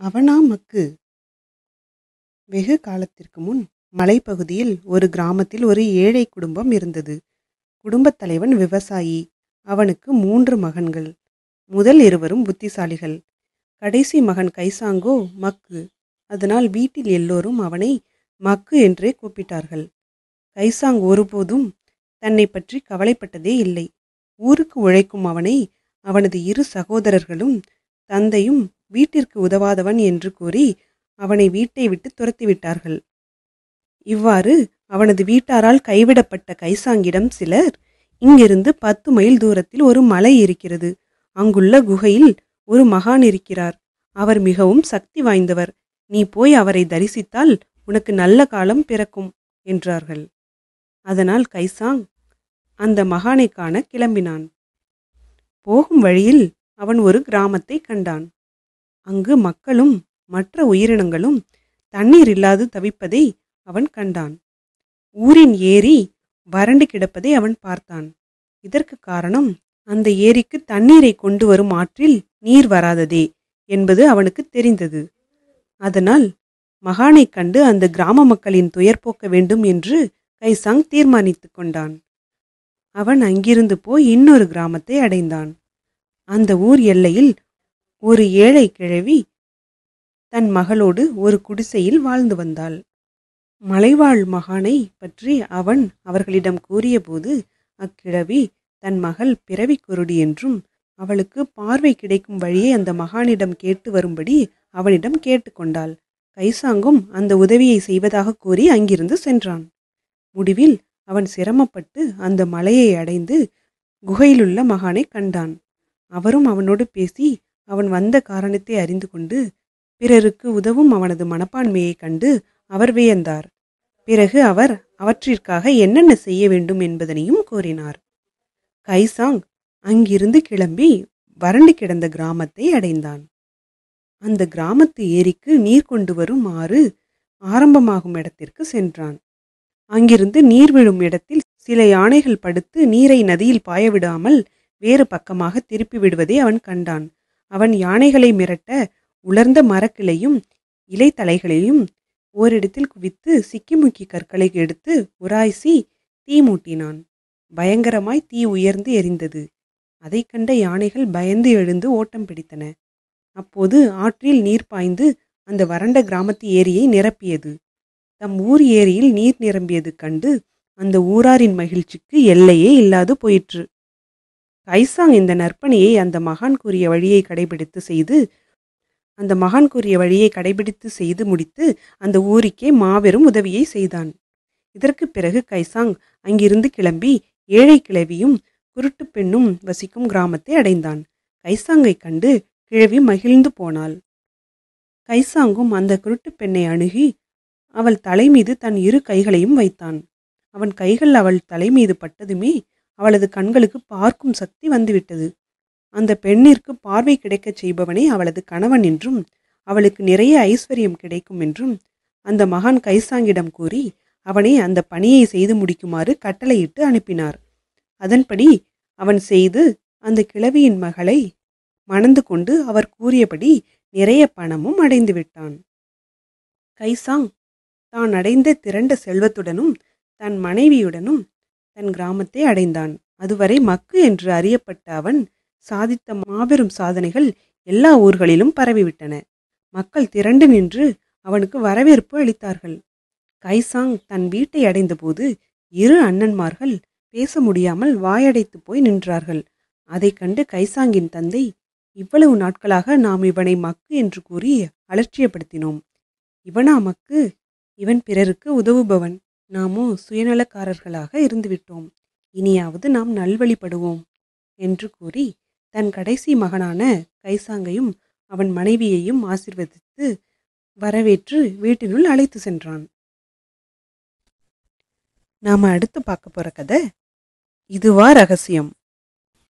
அவனா மக்கு வெகு காலத்திற்கு முன் மலைப்பகுதியில் ஒரு கிராமத்தில் ஒரு ஏழை குடும்பம் இருந்தது குடும்பத் தலைவன் விவசாயி அவனுக்கு மூன்று மகன்கள் முதல் இருவரும் புத்திசாலிகள் கடைசி மகன் கைசாங்கோ மக்கு அதனால் வீட்டில் எல்லோரும் அவனை மக்கு என்றே கூப்பிட்டார்கள் கைசாங் ஒருபோதும் தன்னை பற்றி கவலைப்பட்டதே இல்லை ஊருக்கு உழைக்கும் அவனை அவனது இரு சகோதரர்களும் தந்தையும் வீட்டிற்கு உதவாதவன் என்று கூறி அவனை வீட்டை விட்டு துரத்திவிட்டார்கள் இவ்வாறு அவனது வீட்டாரால் கைவிடப்பட்ட கைசாங்கிடம் சிலர் இங்கிருந்து பத்து மைல் தூரத்தில் ஒரு மலை இருக்கிறது அங்குள்ள குகையில் ஒரு மகான் இருக்கிறார் அவர் மிகவும் சக்தி வாய்ந்தவர் நீ போய் அவரை தரிசித்தால் உனக்கு நல்ல காலம் பிறக்கும் என்றார்கள் அதனால் கைசாங் அந்த மகானை காண கிளம்பினான் போகும் வழியில் அவன் ஒரு கிராமத்தை கண்டான் அங்கு மக்களும் மற்ற உயிரினங்களும் தண்ணீர் இல்லாது தவிப்பதை அவன் கண்டான் ஊரின் ஏரி வறண்டு கிடப்பதை அவன் பார்த்தான் இதற்கு காரணம் அந்த ஏரிக்கு தண்ணீரை கொண்டு வரும் ஆற்றில் நீர் வராததே என்பது அவனுக்கு தெரிந்தது அதனால் மகானைக் கண்டு அந்த கிராம மக்களின் துயர் போக்க வேண்டும் என்று கைசாங் தீர்மானித்துக் கொண்டான் அவன் அங்கிருந்து போய் இன்னொரு கிராமத்தை அடைந்தான் அந்த ஊர் எல்லையில் ஒரு ஏழை கிழவி தன் மகளோடு ஒரு குடிசையில் வாழ்ந்து வந்தாள் மலைவாழ் மகானை பற்றி அவன் அவர்களிடம் கூறியபோது அக்கிழவி தன் மகள் பிறவி குருடி என்றும் அவளுக்கு பார்வை கிடைக்கும் வழியை அந்த மகானிடம் கேட்டு வரும்படி அவனிடம் கேட்டுக்கொண்டாள் கைசாங்கும் அந்த உதவியை செய்வதாக கூறி அங்கிருந்து சென்றான் முடிவில் அவன் சிரமப்பட்டு அந்த மலையை அடைந்து குகையிலுள்ள மகானை கண்டான் அவரும் அவனோடு பேசி அவன் வந்த காரணத்தை அறிந்து கொண்டு பிறருக்கு உதவும் அவனது மனப்பான்மையை கண்டு அவர் வியந்தார் பிறகு அவர் அவற்றிற்காக என்னென்ன செய்ய வேண்டும் என்பதனையும் கூறினார் கைசாங் அங்கிருந்து கிளம்பி வறண்டு கிடந்த கிராமத்தை அடைந்தான் அந்த கிராமத்து ஏரிக்கு நீர் கொண்டு வரும் ஆறு ஆரம்பமாகும் இடத்திற்கு சென்றான் அங்கிருந்து நீர் விழும் இடத்தில் சில யானைகள் படுத்து நீரை நதியில் பாயவிடாமல் வேறு பக்கமாக திருப்பி விடுவதை அவன் கண்டான் அவன் யானைகளை மிரட்ட உலர்ந்த மரக்கிளையும் இலைத்தலைகளையும் ஓரிடத்தில் குவித்து சிக்கிமுக்கி கற்களை எடுத்து உராய்சி தீ மூட்டினான் பயங்கரமாய் தீ உயர்ந்து எரிந்தது அதை கண்ட யானைகள் பயந்து எழுந்து ஓட்டம் பிடித்தன அப்போது ஆற்றில் நீர் பாய்ந்து அந்த வறண்ட கிராமத்து ஏரியை நிரப்பியது தம் ஊர் ஏரியில் நீர் நிரம்பியது கண்டு அந்த ஊராரின் மகிழ்ச்சிக்கு எல்லையே இல்லாது போயிற்று கைசாங் இந்த நற்பணியை அந்த மகான் கூறிய வழியை கடைபிடித்து செய்து அந்த மகான் கூறிய வழியை கடைபிடித்து செய்து முடித்து அந்த ஊருக்கே மாபெரும் உதவியை செய்தான் இதற்கு பிறகு கைசாங் அங்கிருந்து கிளம்பி ஏழை கிழவியும் குருட்டு பெண்ணும் வசிக்கும் கிராமத்தை அடைந்தான் கைசாங்கை கண்டு கிழவி மகிழ்ந்து போனாள் கைசாங்கும் அந்த குருட்டு பெண்ணை அணுகி அவள் தலை மீது தன் இரு கைகளையும் வைத்தான் அவன் கைகள் அவள் தலை மீது பட்டதுமே அவளது கண்களுக்கு பார்க்கும் சக்தி வந்துவிட்டது அந்த பெண்ணிற்கு பார்வை கிடைக்கச் செய்பவனே அவளது கணவன் என்றும் அவளுக்கு நிறைய ஐஸ்வர்யம் கிடைக்கும் என்றும் அந்த மகான் கைசாங்கிடம் கூறி அவனை அந்த பணியை செய்து முடிக்குமாறு கட்டளையிட்டு அனுப்பினார் அதன்படி அவன் செய்து அந்த கிழவியின் மகளை மணந்து கொண்டு அவர் கூறியபடி நிறைய பணமும் அடைந்து விட்டான் கைசாங் தான் அடைந்த திரண்ட செல்வத்துடனும் தன் மனைவியுடனும் தன் கிராமத்தை அடைந்தான் அதுவரை மக்கு என்று அறியப்பட்ட அவன் சாதித்த மாபெரும் சாதனைகள் எல்லா ஊர்களிலும் பரவிவிட்டன மக்கள் திரண்டு நின்று அவனுக்கு வரவேற்பு அளித்தார்கள் கைசாங் தன் வீட்டை அடைந்தபோது இரு அண்ணன்மார்கள் பேச முடியாமல் வாயடைத்து போய் நின்றார்கள் அதை கண்டு கைசாங்கின் தந்தை இவ்வளவு நாட்களாக நாம் இவனை மக்கு என்று கூறி அலட்சியப்படுத்தினோம் இவனா மக்கு இவன் பிறருக்கு உதவுபவன் நாமோ சுயநலக்காரர்களாக இருந்துவிட்டோம் இனியாவது நாம் நல்வழிப்படுவோம் என்று கூறி தன் கடைசி மகனான கைசாங்கையும் அவன் மனைவியையும் ஆசிர்வதித்து வரவேற்று வீட்டினுள் அழைத்து சென்றான் நாம அடுத்து பார்க்க போற கதை இதுவா ரகசியம்